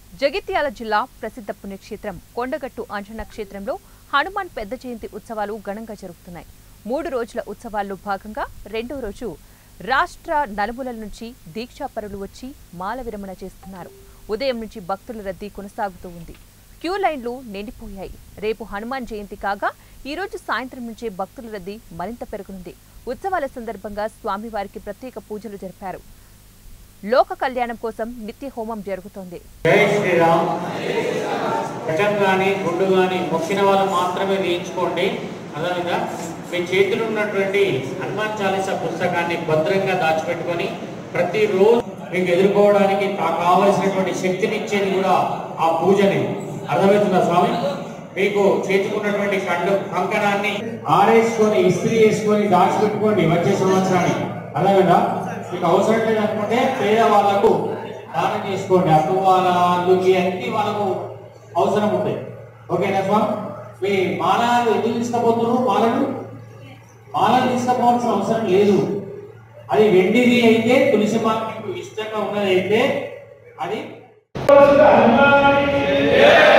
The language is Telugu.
జగిత్యాల జిల్లా ప్రసిద్ధ పుణ్యక్షేత్రం కొండగట్టు అంజన క్షేత్రంలో హనుమాన్ పెద్ద జయంతి ఉత్సవాలు ఘనంగా జరుగుతున్నాయి మూడు రోజుల ఉత్సవాల్లో భాగంగా రెండో రోజు రాష్ట్ర నలుమూలల నుంచి దీక్షాపరులు వచ్చి మాల విరమణ చేస్తున్నారు ఉదయం నుంచి భక్తుల రద్దీ కొనసాగుతూ ఉంది క్యూ లైన్లు నిండిపోయాయి రేపు హనుమాన్ జయంతి కాగా ఈ రోజు సాయంత్రం నుంచే భక్తుల రద్దీ మరింత పెరగనుంది ఉత్సవాల సందర్భంగా స్వామివారికి ప్రత్యేక పూజలు జరిపారు లోక కళ్యాణం కోసం నిత్య హోమం జరుగుతోంది జై శ్రీరామ్ గజం కానీ గుండు కానీ మొక్కిన వాళ్ళు మాత్రమే వేయించుకోండి అదేవిధంగా మీ చేతిలో ఉన్నటువంటి హనుమాన్ చాలీసా పుస్తకాన్ని భద్రంగా దాచిపెట్టుకొని ప్రతిరోజు మీకు ఎదుర్కోవడానికి కా- కావలసినటువంటి శక్తిని ఇచ్చేది కూడా ఆ పూజని అర్థమవుతుందా స్వామి మీకు చేతుకున్నటువంటి కండు కంకణాన్ని ఆరేసుకొని ఇస్త్రీ వేసుకొని దాచిపెట్టుకోండి వచ్చే సంవత్సరానికి అర్థమైందా మీకు అవసరం లేదు అనుకుంటే పేద వాళ్ళకు దానం చేసుకోండి అక్కువాల లుంగి అన్ని వాళ్ళకు అవసరం ఉంటాయి ఓకేనా స్వామి మీ మాలలు ఎందుకు తీసుకుపోతున్నారు మాలలు మాలలు తీసుకుపోవాల్సిన అవసరం లేదు అది వెండిది అయితే తులసి మాల మీకు ఇష్టంగా ఉన్నది అయితే అది జయ